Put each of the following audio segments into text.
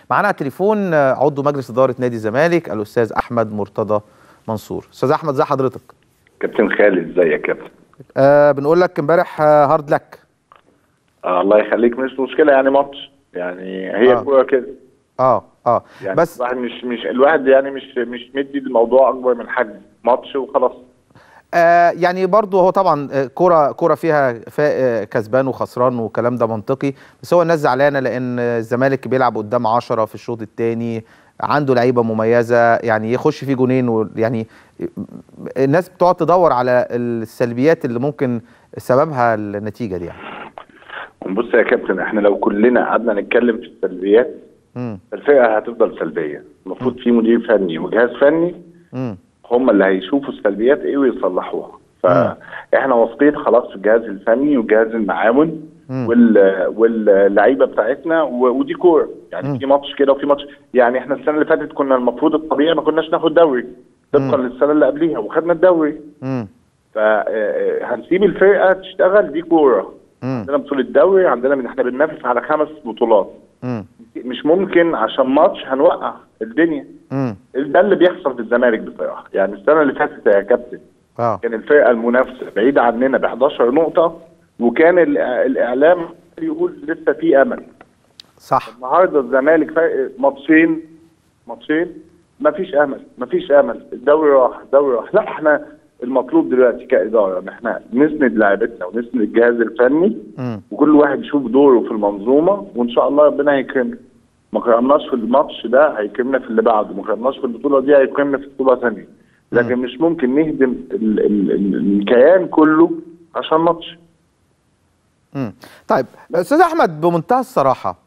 معانا على التليفون عضو مجلس اداره نادي الزمالك الاستاذ احمد مرتضى منصور استاذ احمد ازي حضرتك كابتن خالد ازيك يا كابتن آه بنقول لك امبارح آه هارد لك آه الله يخليك مش مشكله يعني ماتش يعني هي آه. الكوره كده اه اه يعني بس الواحد مش مش الواحد يعني مش مش مدي الموضوع اكبر من حجم ماتش وخلاص آه يعني برضو هو طبعا آه، كرة كرة فيها فا- آه، كسبان وخسران والكلام ده منطقي بس هو الناس زعلانة لأن الزمالك بيلعب قدام عشرة في الشوط الثاني عنده لعيبة مميزة يعني يخش فيه جونين و- يعني الناس بتقعد تدور على السلبيات اللي ممكن سببها النتيجة دي يعني بص يا كابتن احنا لو كلنا قعدنا نتكلم في السلبيات مم. الفرقه هتفضل سلبيه المفروض في مدير فني وجهاز فني مم. هم اللي هيشوفوا السلبيات ايه ويصلحوها فاحنا واثقين خلاص في الجهاز الفني والجهاز المعاون مم. وال واللعيبه بتاعتنا و- ودي كوره مم. يعني في ماتش كده وفي ماتش يعني احنا السنه اللي فاتت كنا المفروض الطبيعي ما كناش ناخد دوري طبقا مم. للسنه اللي قبليها وخدنا الدوري مم. فهنسيب الفرقه تشتغل دي كوره مم. عندنا بطوله دوري عندنا من احنا بننافس على خمس بطولات مم. مش ممكن عشان ماتش هنوقع الدنيا مم. ده اللي بيحصل في الزمالك بصراحه يعني السنه اللي فاتت يا كابتن اه كان الفرقه المنافسه بعيده عننا ب 11 نقطه وكان ال- الاعلام يقول لسه في امل صح النهارده الزمالك فرق ماتشين ماتشين مفيش امل مفيش امل الدوري راح الدوري راح لا احنا المطلوب دلوقتي كاداره ان احنا نسند لاعبتنا ونسند الجهاز الفني مم. وكل واحد يشوف دوره في المنظومه وان شاء الله ربنا هيكرمنا ما كرمناش في الماتش ده هيكرمنا في اللي بعده ما كرمناش في البطوله دي هيكرمنا في بطوله ثانيه لكن مش ممكن نهدم ال ال ال الكيان كله عشان ماتش مم. طيب استاذ احمد بمنتهى الصراحه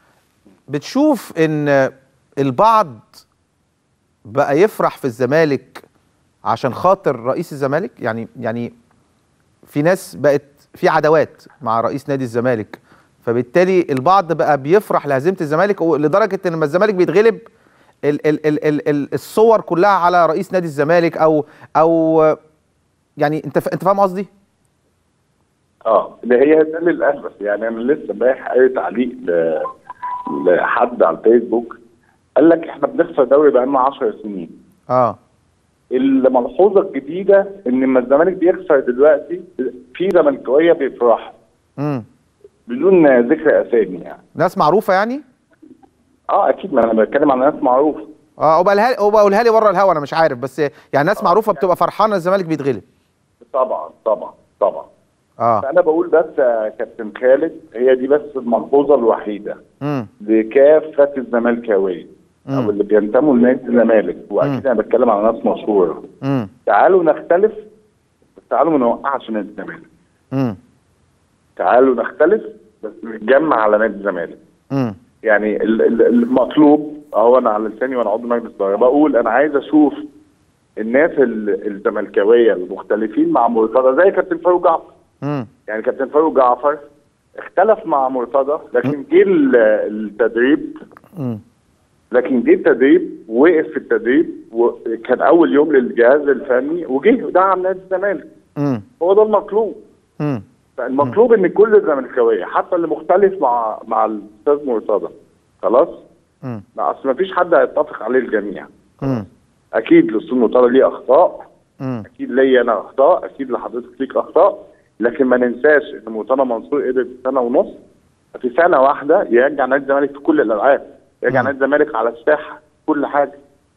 بتشوف ان البعض بقى يفرح في الزمالك عشان خاطر رئيس الزمالك يعني يعني في ناس بقت في عداوات مع رئيس نادي الزمالك فبالتالي البعض بقى بيفرح لهزيمه الزمالك و- لدرجه ان لما الزمالك بيتغلب ال ال ال ال ال الصور كلها على رئيس نادي الزمالك او او يعني انت ف- انت فاهم قصدي؟ اه ده هي ده للاسف يعني انا لسه امبارح قريت تعليق ل- لحد على الفيسبوك قال لك احنا بنخسر دوري بقالنا 10 سنين اه الملحوظه الجديده ان لما الزمالك بيخسر دلوقتي في زملكاويه بيفرحوا امم بدون ذكر اسامي يعني ناس معروفه يعني؟ اه اكيد ما انا بتكلم عن ناس معروفه اه وبقولها وبقولها لي بره الهوا انا مش عارف بس يعني ناس معروفه بتبقى فرحانه الزمالك بيتغلب طبعا طبعا طبعا اه فانا بقول بس يا كابتن خالد هي دي بس الملحوظه الوحيده امم لكافه الزملكاويه مم. او اللي بينتموا لنادي الزمالك واكيد انا بتكلم على ناس مشهوره امم تعالوا نختلف بس تعالوا ما نوقعش نادي الزمالك امم تعالوا نختلف بس نتجمع على نادي الزمالك امم يعني ال- ال- المطلوب اهو انا على لساني وانا عضو مجلس اداره بقول انا عايز اشوف الناس ال- الزملكاويه المختلفين مع مرتضى زي كابتن فاروق جعفر امم يعني كابتن فاروق جعفر اختلف مع مرتضى لكن جه ال- التدريب امم لكن جه التدريب وقف في التدريب وكان اول يوم للجهاز الفني وجه ودعم نادي الزمالك امم هو ده المطلوب امم فالمطلوب ان كل الزملكاويه حتى اللي مختلف مع مع الاستاذ مرتضى خلاص امم لا اصل ما فيش حد هيتفق عليه الجميع امم اكيد الاستاذ مرتضى ليه اخطاء امم اكيد ليا انا اخطاء اكيد لحضرتك ليك اخطاء لكن ما ننساش ان مرتضى منصور قدر في سنه ونص في سنه واحده يرجع نادي الزمالك في كل الالعاب يرجع مم. نادي الزمالك على الساحه كل حاجه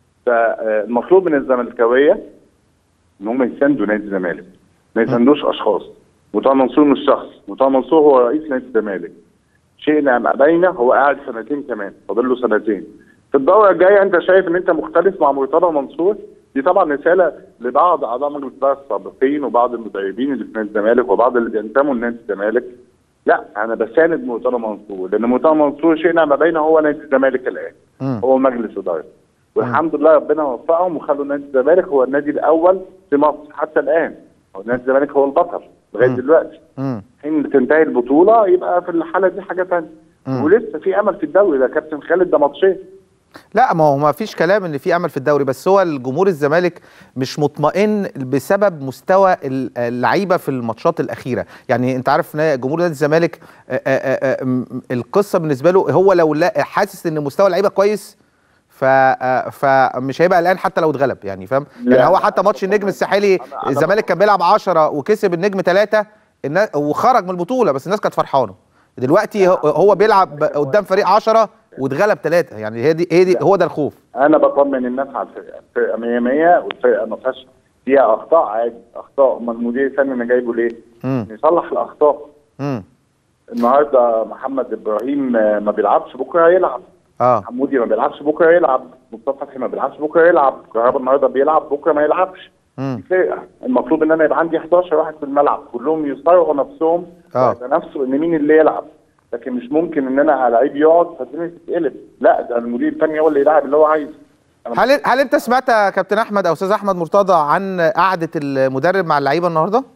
فالمطلوب من الزملكاويه ان هم يساندوا نادي الزمالك ما يساندوش اشخاص مرتضى منصور مش شخص مرتضى منصور هو رئيس نادي الزمالك شئنا ام ابينا هو قاعد سنتين كمان فاضل له سنتين في الدوره الجايه انت شايف ان انت مختلف مع مرتضى منصور دي طبعا رساله لبعض اعضاء مجلس الاداره السابقين وبعض المدربين اللي في نادي الزمالك وبعض اللي بينتموا لنادي الزمالك لا انا بساند مرتضى منصور لان مرتضى منصور شئنا ما بينه هو نادي الزمالك الان امم هو مجلس اداره والحمد لله ربنا وفقهم وخلوا نادي الزمالك هو النادي الاول في مصر حتى الان هو نادي الزمالك هو البطل لغايه مم. دلوقتي امم حين تنتهي البطوله يبقى في الحاله دي حاجه ثانيه مم. ولسه في امل في الدوري ده كابتن خالد ده ماتشين لا ما هو ما فيش كلام ان في امل في الدوري بس هو الجمهور الزمالك مش مطمئن بسبب مستوى ال- اللعيبه في الماتشات الاخيره يعني انت عارف ان جمهور نادي الزمالك آه، آه، آه، م- القصه بالنسبه له هو لو لا حاسس ان مستوى اللعيبه كويس ف آه، فمش هيبقى قلقان حتى لو اتغلب يعني فاهم لا، يعني هو لا، حتى أنا ماتش النجم بطمن. الساحلي أنا- أنا الزمالك كان بيلعب 10 وكسب النجم 3 وخرج من البطوله بس الناس كانت فرحانه دلوقتي هو- هو بيلعب قدام فريق 10 واتغلب 3 يعني هي دي هي دي هو ده الخوف انا بطمن الناس على الفرقه الفرقه 100 100 والفرقه ما فيهاش فيها اخطاء عادي اخطاء ما المدير الفني انا جايبه ليه؟ امم يصلح الاخطاء امم النهارده محمد ابراهيم آه، ما بيلعبش بكره هيلعب اه حمودي ما بيلعبش بكره يلعب مصطفى فتحي ما بيلعبش بكره يلعب كهربا النهارده بيلعب بكره ما يلعبش امم فرقه المفروض ان انا يبقى عندي 11 واحد في الملعب كلهم يصارعوا نفسهم آه. يتنافسوا ان مين اللي يلعب لكن مش ممكن ان انا لعيب يقعد فالدنيا تتقلب لا ده المدير الفني هو اللي يلعب اللي هو عايزه هل هل انت سمعت يا كابتن احمد او استاذ احمد مرتضى عن قعده المدرب مع اللعيبه النهارده؟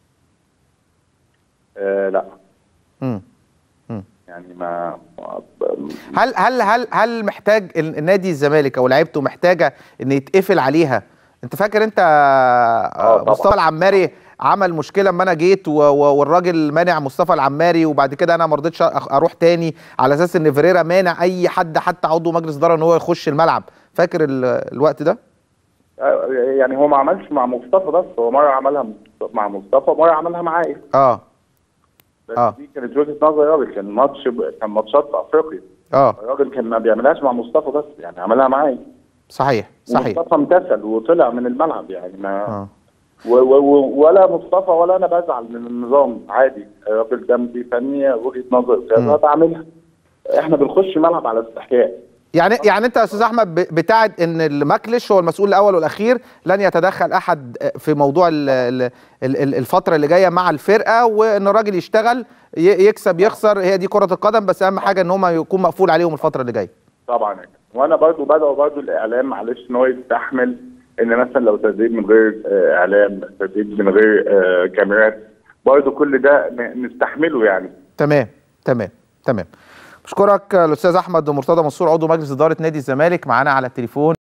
آه لا امم يعني ما هل هل هل هل محتاج ال- النادي الزمالك او لعيبته محتاجه ان يتقفل عليها انت فاكر انت آه، طبعا. مصطفى العماري عمل مشكله اما انا جيت و- و- والراجل مانع مصطفى العماري وبعد كده انا ما رضيتش أخ- اروح تاني على اساس ان فيريرا مانع اي حد حتى عضو مجلس اداره ان هو يخش الملعب فاكر ال- الوقت ده آه، يعني هو ما عملش مع مصطفى بس هو مره عملها مع مصطفى ومره عملها معايا اه بس آه. دي كانت وجهه نظر الراجل كان ماتش كان ماتشات في افريقيا اه الراجل كان ما بيعملهاش مع مصطفى بس يعني عملها معايا صحيح صحيح مصطفى امتثل وطلع من الملعب يعني ما اه و و و ولا مصطفى ولا انا بزعل من النظام عادي الراجل ده مدير فني وجهه نظر كذا بعملها احنا بنخش الملعب على استحياء يعني يعني انت يا استاذ احمد ب- بتاعد ان المكلش هو المسؤول الاول والاخير لن يتدخل احد في موضوع ال- ال- ال- الفتره اللي جايه مع الفرقه وان الراجل يشتغل ي- يكسب يخسر هي دي كره القدم بس اهم حاجه ان هم يكون مقفول عليهم الفتره اللي جايه طبعا يعني. وانا برضو بدأوا برضو الاعلام معلش ان هو يستحمل ان مثلا لو تدريب من غير آه، اعلام تدريب من غير آه، كاميرات برضو كل ده ن- نستحمله يعني تمام تمام تمام بشكرك الاستاذ احمد مرتضى منصور عضو مجلس اداره نادي الزمالك معانا على التليفون